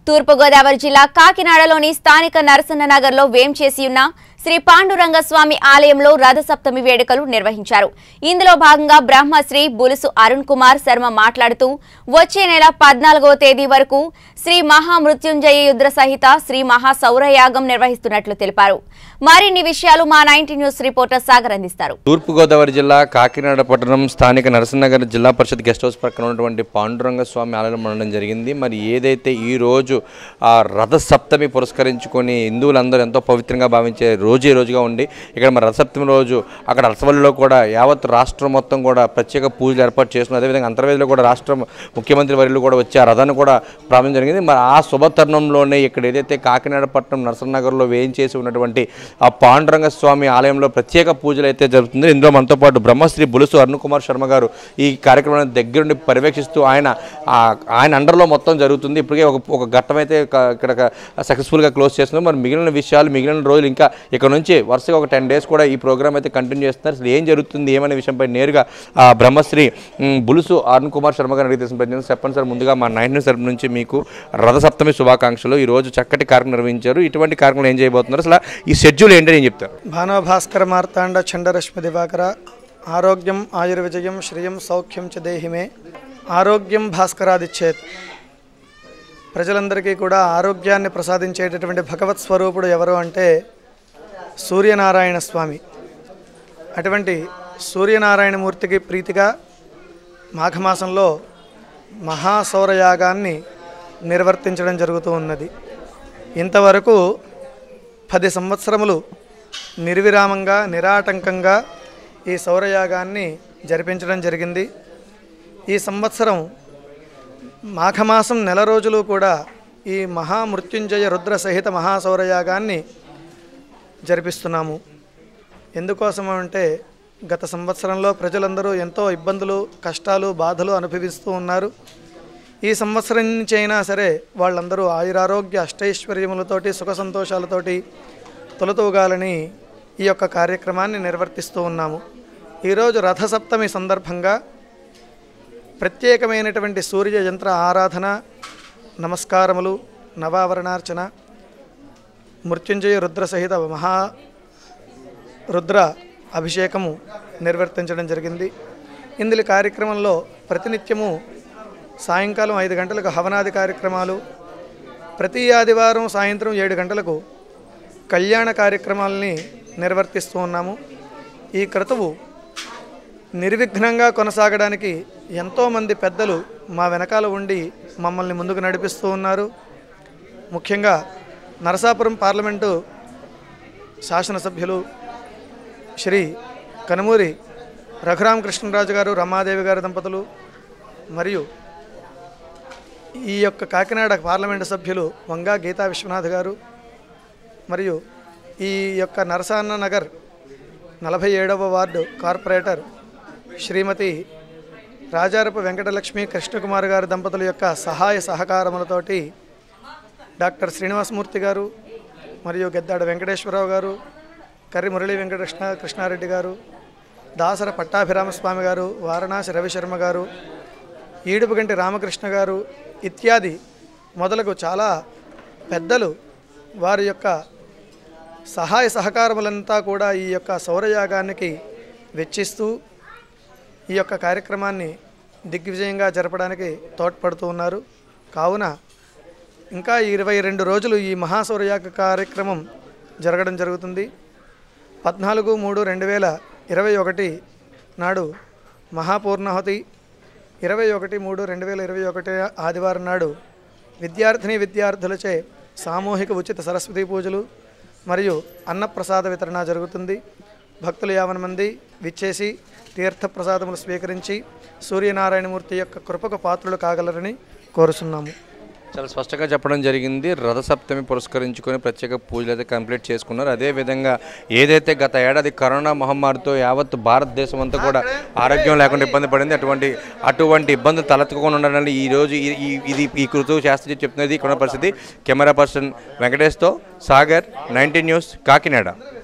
తూర్పుగోదావరి జిల్లా కాకినాడలోని స్థానిక నరసన్న నగర్లో వేంచేసి ఉన్న శ్రీ పాండురంగ స్వామి ఆలయంలో రథసప్తమి వేడుకలు నిర్వహించారు ఇందులో భాగంగా బ్రహ్మశ్రీ బులుసు అరుణ్ కుమార్ శర్మ మాట్లాడుతూ వచ్చే నెల పద్నాలుగో తేదీ వరకు శ్రీ మహామృత్యుంజయ యుద్ర సహిత శ్రీ మహాసౌరయాగం నిర్వహిస్తున్నట్లు తెలిపారు మరిన్ని విషయాలు మా నైన్టీ న్యూస్ రిపోర్టర్ సాగర్ అందిస్తారు తూర్పుగోదావరి జిల్లా కాకినాడ పట్టణం స్థానిక నరసింహనగర్ జిల్లా పరిషత్ గెస్ట్ హౌస్ పక్కన ఉన్నటువంటి పాండురంగ స్వామి ఆలయం ఉండడం జరిగింది మరి ఏదైతే ఈ రోజు ఆ రథ సప్తమి పురస్కరించుకొని హిందువులందరూ ఎంతో పవిత్రంగా భావించే రోజు ఈ రోజుగా ఉండి ఇక్కడ మరి రథ సప్తమి రోజు అక్కడ రసవల్లిలో కూడా యావత్ రాష్ట్రం మొత్తం కూడా ప్రత్యేక పూజలు ఏర్పాటు చేస్తున్నారు అదేవిధంగా అంతర్వేదిలో కూడా రాష్ట్ర ముఖ్యమంత్రి వర్యులు కూడా వచ్చి ఆ రథాన్ని కూడా ప్రారంభం జరిగింది మరి ఆ శుభ తరుణంలోనే ఇక్కడ ఏదైతే కాకినాడ పట్టణం నరసనగర్లో వేయించేసి ఉన్నటువంటి ఆ పాండురంగ స్వామి ఆలయంలో ప్రత్యేక పూజలు అయితే జరుగుతుంది ఇందులో మనతో పాటు బ్రహ్మశ్రీ బులుసు అరుణ్ కుమార్ శర్మ గారు ఈ కార్యక్రమాన్ని దగ్గరుండి పర్యవేక్షిస్తూ ఆయన ఆ- ఆయన అండర్లో మొత్తం జరుగుతుంది ఇప్పటికే ఒక ఒక ఘట్టం అయితే క- ఇక్కడ సక్సెస్ఫుల్గా క్లోజ్ చేస్తున్నారు మరి మిగిలిన విషయాలు మిగిలిన రోజులు ఇంకా ఇక్కడ నుంచి వరుసగా ఒక టెన్ డేస్ కూడా ఈ ప్రోగ్రామ్ అయితే కంటిన్యూ చేస్తున్నారు అసలు ఏం జరుగుతుంది ఏమనే విషయంపై నేరుగా ఆ బ్రహ్మశ్రీ ఉమ్, బులుసు అరుణ్ కుమార్ శర్మ గారిని అడిగి తెలిసిన ప్రయత్నం చెప్పండి సార్ ముందుగా మా నైన్ న్యూస్ తరపు నుంచి మీకు రథసప్తమి శుభాకాంక్షలు ఈ రోజు చక్కటి కార్యక్రమం నిర్వహించారు ఇటువంటి కార్యక్రమం ఏం చేయబోతున్నారు అసలు ఈ షెడ్యూల్ ఏంటని ఏం చెప్తారు భానుభాస్కర మార్తాండ చండరశ్మి దివాకర ఆరోగ్యం ఆయుర్విజయం శ్రియం సౌఖ్యం చ దేహిమే ఆరోగ్యం భాస్కరాదిచ్చేత్ ప్రజలందరికీ కూడా ఆరోగ్యాన్ని ప్రసాదించేటటువంటి భగవత్ స్వరూపుడు ఎవరు అంటే సూర్యనారాయణ స్వామి అటువంటి సూర్యనారాయణమూర్తికి ప్రీతిగా మాఘమాసంలో మహాసౌరయాగాన్ని నిర్వర్తించడం జరుగుతూ ఉన్నది ఇంతవరకు పది సంవత్సరములు నిర్విరామంగా నిరాటంకంగా ఈ సౌరయాగాన్ని జరిపించడం జరిగింది ఈ సంవత్సరం మాఘమాసం నెల రోజులు కూడా ఈ మహామృత్యుంజయ రుద్ర సహిత మహాసౌరయాగాన్ని జరిపిస్తున్నాము ఎందుకోసం అంటే గత సంవత్సరంలో ప్రజలందరూ ఎంతో ఇబ్బందులు కష్టాలు బాధలు అనుభవిస్తూ ఉన్నారు ఈ సంవత్సరం నుంచి అయినా సరే వాళ్ళందరూ ఆయురారోగ్య అష్టైశ్వర్యములతోటి సుఖ సంతోషాలతోటి తొలతూగాలని ఈ యొక్క కార్యక్రమాన్ని నిర్వర్తిస్తూ ఉన్నాము ఈరోజు రథసప్తమి సందర్భంగా ప్రత్యేకమైనటువంటి సూర్య యంత్ర ఆరాధన నమస్కారములు నవావరణార్చన మృత్యుంజయ రుద్ర సహిత మహా రుద్ర అభిషేకము నిర్వర్తించడం జరిగింది ఇందులో కార్యక్రమంలో ప్రతినిత్యము సాయంకాలం ఐదు గంటలకు హవనాది కార్యక్రమాలు ప్రతి ఆదివారం సాయంత్రం ఏడు గంటలకు కళ్యాణ కార్యక్రమాలని నిర్వర్తిస్తూ ఉన్నాము ఈ క్రతువు నిర్విఘ్నంగా కొనసాగడానికి ఎంతోమంది పెద్దలు మా వెనకాల ఉండి మమ్మల్ని ముందుకు నడిపిస్తూ ఉన్నారు ముఖ్యంగా నరసాపురం పార్లమెంటు శాసనసభ్యులు శ్రీ కనుమూరి రఘురామకృష్ణరాజు గారు రమాదేవి గారి దంపతులు మరియు ఈ యొక్క కాకినాడ పార్లమెంటు సభ్యులు వంగా గీతా విశ్వనాథ్ గారు మరియు ఈ యొక్క నరసాన్న నగర్ నలభై ఏడవ వార్డు కార్పొరేటర్ శ్రీమతి రాజారపు వెంకటలక్ష్మి కృష్ణకుమార్ గారి దంపతుల యొక్క సహాయ సహకారములతోటి డాక్టర్ శ్రీనివాసమూర్తి గారు మరియు గెద్దాడ వెంకటేశ్వరరావు గారు కర్రి మురళీ వెంకటకృష్ణ కృష్ణారెడ్డి గారు దాసర పట్టాభిరామస్వామి గారు వారణాసి రవిశర్మ గారు ఈడుపుగంటి రామకృష్ణ గారు ఇత్యాది మొదలగు చాలా పెద్దలు వారి యొక్క సహాయ సహకారములంతా కూడా ఈ యొక్క సౌరయాగానికి వెచ్చిస్తూ ఈ యొక్క కార్యక్రమాన్ని దిగ్విజయంగా జరపడానికి తోడ్పడుతూ ఉన్నారు కావున ఇంకా ఇరవై రెండు రోజులు ఈ మహాసౌరయాగ కార్యక్రమం జరగడం జరుగుతుంది పద్నాలుగు మూడు రెండు వేల ఇరవై ఒకటి నాడు మహాపూర్ణాహుతి ఇరవై ఒకటి మూడు రెండు వేల ఇరవై ఒకటి ఆదివారం నాడు విద్యార్థిని విద్యార్థులచే సామూహిక ఉచిత సరస్వతి పూజలు మరియు అన్నప్రసాద వితరణ జరుగుతుంది భక్తులు యావన మంది విచ్చేసి తీర్థప్రసాదములు స్వీకరించి సూర్యనారాయణమూర్తి యొక్క కృపకు పాత్రులు కాగలరని కోరుచున్నాము చాలా స్పష్టంగా చెప్పడం జరిగింది రథసప్తమి పురస్కరించుకొని ప్రత్యేక పూజలు అయితే కంప్లీట్ చేసుకున్నారు అదేవిధంగా ఏదైతే గత ఏడాది కరోనా మహమ్మారితో యావత్ భారతదేశం అంతా కూడా ఆరోగ్యం లేకుండా ఇబ్బంది పడింది అటువంటి అటువంటి ఇబ్బందులు తలెత్తుకొని ఉండడానికి ఈ రోజు ఈ- ఈ- ఇది ఈ కృతువు శాస్త్రి చెప్తున్నది ఇక్కడ పరిస్థితి కెమెరా పర్సన్ వెంకటేష్తో సాగర్ నైన్టీన్ న్యూస్ కాకినాడ